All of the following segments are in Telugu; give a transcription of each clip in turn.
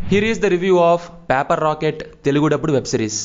here is the review of paper rocket Telugu dubbed web series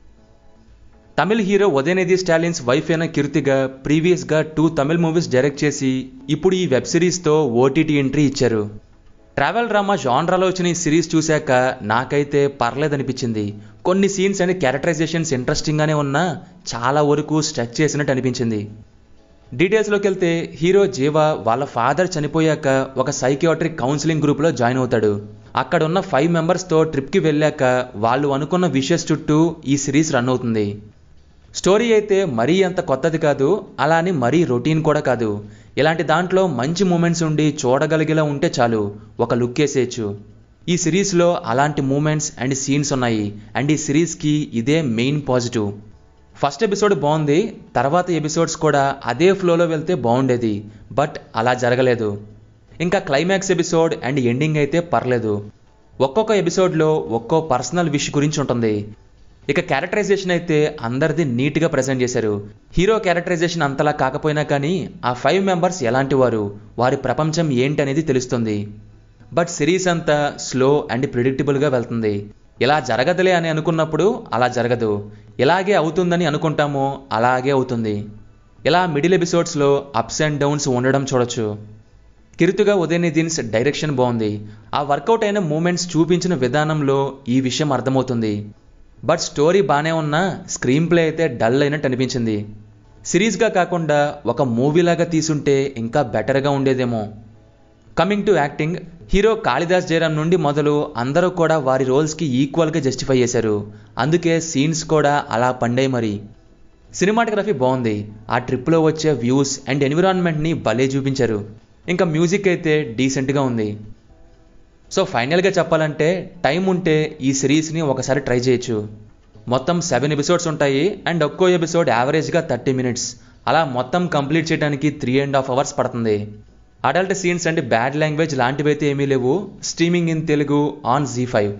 Tamil hero Udhayanidhi స్టాలిన్స్ వైఫ్ అయిన కీర్తిగా ప్రీవియస్గా టూ తమిళ్ మూవీస్ డైరెక్ట్ చేసి ఇప్పుడు ఈ వెబ్ సిరీస్తో ఓటీటీ ఎంట్రీ ఇచ్చారు ట్రావెల్ డ్రామా జాన్రాలో వచ్చిన ఈ సిరీస్ చూశాక నాకైతే పర్లేదనిపించింది కొన్ని సీన్స్ అండ్ క్యారెక్టరైజేషన్స్ ఇంట్రెస్టింగ్గానే ఉన్నా చాలా వరకు స్ట్రెచ్ చేసినట్టు అనిపించింది డీటెయిల్స్లోకి వెళ్తే హీరో జీవ వాళ్ళ ఫాదర్ చనిపోయాక ఒక సైకియాట్రిక్ కౌన్సిలింగ్ గ్రూప్లో జాయిన్ అవుతాడు అక్కడ ఉన్న ఫైవ్ మెంబర్స్తో ట్రిప్కి వెళ్ళాక వాళ్ళు అనుకున్న విషయస్ చుట్టూ ఈ సిరీస్ రన్ అవుతుంది స్టోరీ అయితే మరీ అంత కొత్తది కాదు అలా అని మరీ రొటీన్ కూడా కాదు ఇలాంటి దాంట్లో మంచి మూమెంట్స్ ఉండి చూడగలిగేలా ఉంటే చాలు ఒక లుక్ వేసేయచ్చు ఈ సిరీస్లో అలాంటి మూమెంట్స్ అండ్ సీన్స్ ఉన్నాయి అండ్ ఈ సిరీస్కి ఇదే మెయిన్ పాజిటివ్ ఫస్ట్ ఎపిసోడ్ బాగుంది తర్వాత ఎపిసోడ్స్ కూడా అదే ఫ్లోలో వెళ్తే బాగుండేది బట్ అలా జరగలేదు ఇంకా క్లైమాక్స్ ఎపిసోడ్ అండ్ ఎండింగ్ అయితే పర్లేదు ఒక్కొక్క ఎపిసోడ్లో ఒక్కో పర్సనల్ విష్ గురించి ఉంటుంది ఇక క్యారెక్టరైజేషన్ అయితే అందరిది నీట్గా ప్రజెంట్ చేశారు హీరో క్యారెక్టరైజేషన్ అంతలా కాకపోయినా కానీ ఆ ఫైవ్ మెంబర్స్ ఎలాంటి వారు వారి ప్రపంచం ఏంటి అనేది తెలుస్తుంది బట్ సిరీస్ అంతా స్లో అండ్ ప్రిడిక్టబుల్గా వెళ్తుంది ఇలా జరగదులే అని అనుకున్నప్పుడు అలా జరగదు ఇలాగే అవుతుందని అనుకుంటామో అలాగే అవుతుంది ఇలా మిడిల్ ఎపిసోడ్స్లో అప్స్ అండ్ డౌన్స్ ఉండడం చూడొచ్చు కిరుతుగా ఉదయనిధిన్స్ డైరెక్షన్ బాగుంది ఆ వర్కౌట్ అయిన మూమెంట్స్ చూపించిన విధానంలో ఈ విషయం అర్థమవుతుంది బట్ స్టోరీ బాగానే ఉన్నా స్క్రీన్ ప్లే అయితే డల్ అయినట్టు అనిపించింది సిరీస్గా కాకుండా ఒక మూవీలాగా తీసుంటే ఇంకా బెటర్గా ఉండేదేమో coming to acting hero Kalidas Jayaram నుండి మొదలు అందరూ కూడా వారి రోల్స్కి ఈక్వల్గా జస్టిఫై చేశారు అందుకే సీన్స్ కూడా అలా పండాయి మరి సినిమాటోగ్రఫీ బాగుంది ఆ ట్రిప్లో వచ్చే వ్యూస్ అండ్ ఎన్విరాన్మెంట్ని భలే చూపించారు ఇంకా మ్యూజిక్ అయితే డీసెంట్గా ఉంది సో ఫైనల్గా చెప్పాలంటే టైం ఉంటే ఈ సిరీస్ని ఒకసారి ట్రై చేయొచ్చు మొత్తం సెవెన్ ఎపిసోడ్స్ ఉంటాయి అండ్ ఒక్కో ఎపిసోడ్ యావరేజ్గా థర్టీ మినిట్స్ అలా మొత్తం కంప్లీట్ చేయడానికి త్రీ అండ్ హాఫ్ అవర్స్ పడుతుంది adult scenes and bad language లాంటివైతే ఏమీ లేవు streaming in Telugu on Zee five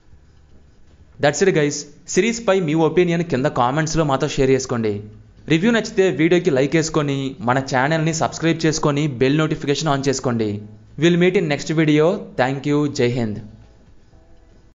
that's it guys సిరీస్పై మీ ఒపీనియన్ కింద కామెంట్స్లో మాతో షేర్ చేసుకోండి రివ్యూ నచ్చితే వీడియోకి లైక్ వేసుకొని మన ఛానల్ని సబ్స్క్రైబ్ చేసుకొని బెల్ నోటిఫికేషన్ ఆన్ చేసుకోండి will meet in next video thank you జై హింద్